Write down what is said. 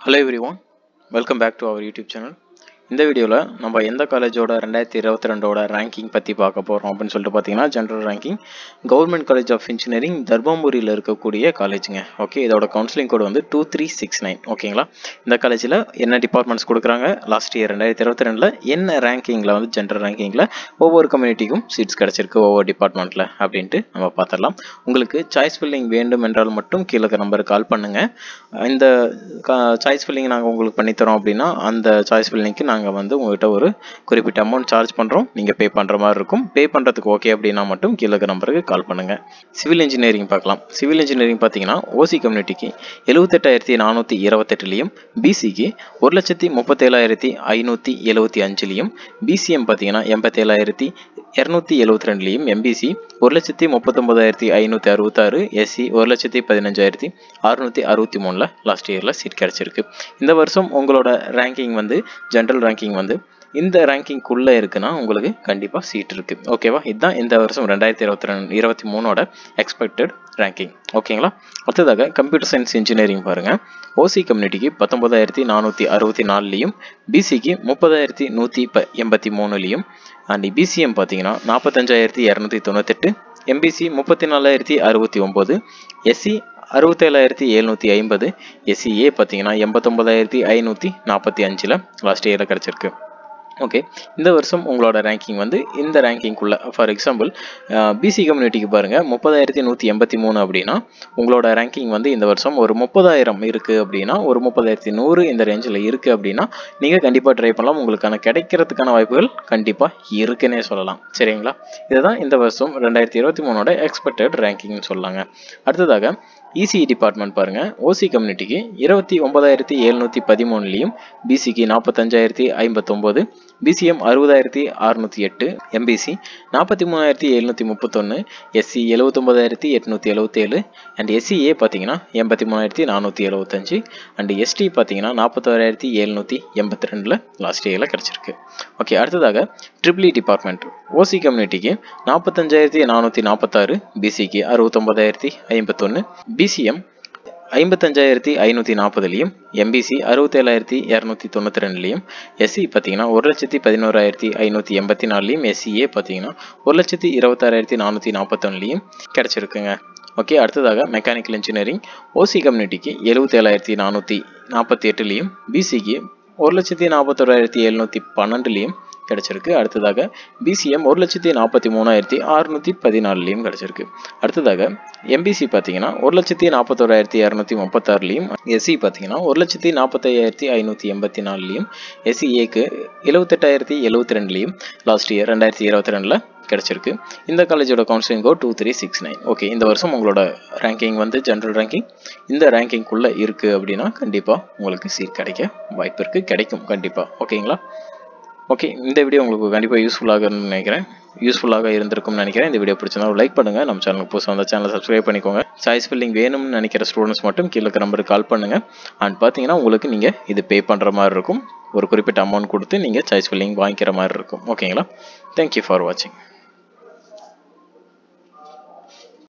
hello everyone welcome back to our YouTube channel இந்த வீடியோவில் நம்ம எந்த காலேஜோட ரெண்டாயிரத்தி இருபத்தி ரெண்டோட ரேங்கிங் பற்றி பார்க்க போகிறோம் அப்படின்னு சொல்லிட்டு பார்த்தீங்கன்னா general ranking government college of engineering தர்மபுரியில் இருக்கக்கூடிய காலேஜுங்க ஓகே இதோட கவுன்சிலிங் கோடு வந்து டூ த்ரீ சிக்ஸ் நைன் ஓகேங்களா இந்த காலேஜில் என்ன டிபார்ட்மெண்ட்ஸ் கொடுக்குறாங்க லாஸ்ட் இயர் ரெண்டாயிரத்தி இருபத்தி ரெண்டில் என்ன ரேங்கிங்கில் வந்து ஜென்ரல் ரேங்கிங்கில் ஒவ்வொரு கம்யூனிட்டிக்கும் சீட்ஸ் கிடச்சிருக்கு ஒவ்வொரு டிபார்ட்மெண்ட்டில் அப்படின்ட்டு நம்ம பார்த்துடலாம் உங்களுக்கு சாய்ஸ் ஃபில்லிங் வேண்டும் என்றால் மட்டும் கீழே இருக்க நம்பருக்கு கால் பண்ணுங்கள் இந்த சாய்ஸ் ஃபில்லிங் நாங்கள் உங்களுக்கு பண்ணித்தரோம் அப்படின்னா அந்த சாய்ஸ் ஃபில்லிங்க்கு நாங்கள் வந்து உங்கள்கிட்ட ஒரு குறிப்பிட்ட அமௌண்ட் சார்ஜ் பண்ணுறோம் நீங்கள் பே பண்ணுற மாதிரி இருக்கும் பே பண்ணுறதுக்கு ஓகே அப்படின்னா மட்டும் கீழே இருக்க நம்பருக்கு கால் பண்ணுங்கள் சிவில் இன்ஜினியரிங் பார்க்கலாம் சிவில் இன்ஜினியரிங் பார்த்தீங்கன்னா ஓசி கம்யூனிட்டிக்கு எழுபத்தெட்டாயிரத்தி நானூற்றி இருபத்தெட்டுலையும் பிசிக்கு ஒரு லட்சத்தி முப்பத்தேழாயிரத்தி ஐநூற்றி எழுபத்தி அஞ்சுலையும் பிசிஎம் பார்த்தீங்கன்னா எண்பத்தேழாயிரத்தி இரநூத்தி எழுபத்தி ரெண்டுலையும் எம்பிசி ஒரு லட்சத்தி முப்பத்தொம்பதாயிரத்தி ஐநூற்றி அறுபத்தாறு எஸ்சி ஒரு லட்சத்தி பதினஞ்சாயிரத்தி அறுநூற்றி அறுபத்தி மூணில் லாஸ்ட் இயரில் சீட் கிடச்சிருக்கு இந்த வருஷம் உங்களோட ரேங்கிங் வந்து ஜென்ரல் ரேங்கிங் வந்து இந்த ரேங்கிங்குள்ளே இருக்குன்னா உங்களுக்கு கண்டிப்பாக சீட் இருக்குது ஓகேவா இதுதான் இந்த வருஷம் ரெண்டாயிரத்தி இருபத்தி ரெண்டு இருபத்தி மூணோட எக்ஸ்பெக்டட் ரேங்கிங் ஓகேங்களா அடுத்ததாக கம்ப்யூட்டர் சயின்ஸ் இன்ஜினியரிங் பாருங்கள் ஓசி கம்யூனிட்டிக்கு பத்தொம்பதாயிரத்தி நானூற்றி அறுபத்தி நாலுலேயும் பிசிக்கு முப்பதாயிரத்தி நூற்றி ப எண்பத்தி மூணுலேயும் அண்ட் பிசிஎம் பார்த்தீங்கன்னா நாற்பத்தஞ்சாயிரத்தி இரநூத்தி தொண்ணூத்தெட்டு எம்பிசி முப்பத்தி நாலாயிரத்தி அறுபத்தி ஒம்பது எஸ்சி அறுபத்தேழாயிரத்தி எழுநூற்றி ஐம்பது எஸ்சிஏ பார்த்தீங்கன்னா எண்பத்தொம்பதாயிரத்தி ஐநூற்றி நாற்பத்தி அஞ்சில் லாஸ்ட் இயரில் கிடச்சிருக்கு ஓகே இந்த வருஷம் உங்களோட ரேங்கிங் வந்து இந்த ரேங்கிங்குள்ளே ஃபார் எக்ஸாம்பிள் பிசி கம்யூனிட்டிக்கு பாருங்கள் முப்பதாயிரத்தி நூற்றி எண்பத்தி மூணு அப்படின்னா உங்களோட ரேங்கிங் வந்து இந்த வருஷம் ஒரு முப்பதாயிரம் இருக்குது அப்படின்னா ஒரு முப்பதாயிரத்தி நூறு இந்த ரேஞ்சில் இருக்குது அப்படின்னா நீங்கள் கண்டிப்பாக ட்ரை பண்ணலாம் உங்களுக்கான கிடைக்கிறதுக்கான வாய்ப்புகள் கண்டிப்பாக இருக்குன்னே சொல்லலாம் சரிங்களா இதுதான் இந்த வருஷம் ரெண்டாயிரத்தி இருபத்தி மூணோட எக்ஸ்பெக்டட் ரேங்கிங்னு சொல்லாங்க அடுத்ததாக இசிஇ டிபார்ட்மெண்ட் பாருங்கள் ஓசி கம்யூனிட்டிக்கு இருபத்தி ஒன்பதாயிரத்தி எழுநூற்றி பதிமூணுலேயும் பிசிக்கு நாற்பத்தஞ்சாயிரத்தி ஐம்பத்தொம்போது பிசிஎம் அறுபதாயிரத்தி அறுநூற்றி எட்டு எம்பிசி நாற்பத்தி மூணாயிரத்தி எழுநூற்றி முப்பத்தொன்று எஸ்சி எழுபத்தொம்பதாயிரத்தி எட்நூற்றி எழுபத்தேழு அண்ட் எஸ்சிஏ பார்த்தீங்கன்னா எண்பத்தி மூணாயிரத்தி நானூற்றி எழுபத்தஞ்சு அண்ட் எஸ்டி பார்த்தீங்கன்னா நாற்பத்தோராயிரத்தி எழுநூற்றி எண்பத்தி ரெண்டில் லாஸ்ட் இயரில் கிடச்சிருக்கு ஓகே அடுத்ததாக ட்ரிபிளி டிபார்ட்மெண்ட் ஓசி கம்யூனிட்டிக்கு நாற்பத்தஞ்சாயிரத்தி நானூற்றி நாற்பத்தாறு பிசிக்கு அறுபத்தொம்பதாயிரத்தி ஐம்பத்தொன்று பிசிஎம் ஐம்பத்தஞ்சாயிரத்தி ஐநூற்றி நாற்பதுலையும் எம்பிசி அறுபத்தேழாயிரத்தி இரநூத்தி தொண்ணூற்றி ரெண்டுலையும் எஸ்சி பார்த்தீங்கன்னா ஒரு லட்சத்தி பதினோராயிரத்தி ஐநூற்றி எண்பத்தி நாலுலையும் எஸ்சிஏ பார்த்தீங்கன்னா ஒரு லட்சத்தி இருபத்தாறாயிரத்தி நானூற்றி நாற்பத்தொன்னுலையும் கிடச்சிருக்குங்க ஓகே அடுத்ததாக மெக்கானிக்கல் இன்ஜினியரிங் ஓசி கம்யூனிட்டிக்கு எழுபத்தேழாயிரத்தி நானூற்றி நாற்பத்தி எட்டுலேயும் பிசிக்கு ஒரு லட்சத்தி நாற்பத்தோராயிரத்தி எழுநூற்றி பன்னெண்டுலேயும் கிடச்சிருக்கு அடுத்ததாக பிசிஎம் ஒரு லட்சத்தி நாற்பத்தி மூணாயிரத்தி அறுநூற்றி பதினாலுலேயும் கிடச்சிருக்கு அடுத்ததாக எம்பிசி பார்த்தீங்கன்னா ஒரு லட்சத்தி நாற்பத்தோராயிரத்தி இரநூத்தி முப்பத்தாறுலேயும் எஸ்சி பார்த்தீங்கன்னா ஒரு லட்சத்தி நாற்பத்தையாயிரத்தி ஐநூற்றி எண்பத்தி நாலுலேயும் எஸ்சிஏக்கு எழுபத்தெட்டாயிரத்தி எழுபத்தி ரெண்டுலேயும் லாஸ்ட் இயர் ரெண்டாயிரத்தி இருபத்தி ரெண்டில் கிடச்சிருக்கு இந்த காலேஜோட counselling code two three six nine okay இந்த வருஷம் உங்களோட ரேங்கிங் வந்து ஜென்ரல் ரேங்கிங் இந்த ரேங்கிங்குள்ளே இருக்குது அப்படின்னா கண்டிப்பாக உங்களுக்கு சீட் கிடைக்க வாய்ப்பு இருக்குது கிடைக்கும் கண்டிப்பாக ஓகேங்களா ஓகே இந்த வீடியோ உங்களுக்கு கண்டிப்பாக யூஸ்ஃபுல்லாக நினைக்கிறேன் யூஸ்ஃபுல்லாக இருந்திருக்கும்னு நினைக்கிறேன் இந்த வீடியோ பிடிச்சிருந்தா ஒரு லைக் பண்ணுங்கள் நம்ம சேனலுக்கு புதுசாக வந்த சேனலை சப்ஸ்கிரைப் பண்ணிக்கோங்க சாய்ஸ் ஃபில்லிங் வேணும்னு நினைக்கிற ஸ்டூடெண்ட்ஸ் மட்டும் கீழே நம்பருக்கு கால் பண்ணுங்கள் அண்ட் பார்த்தீங்கன்னா உங்களுக்கு நீங்கள் இது பே பண்ணுற மாதிரி இருக்கும் ஒரு குறிப்பிட்ட அமௌண்ட் கொடுத்து நீங்கள் சாய்ஸ் ஃபில்லிங் வாங்கிக்கிற மாதிரி இருக்கும் ஓகேங்களா தேங்க்யூ ஃபார் வாட்சிங்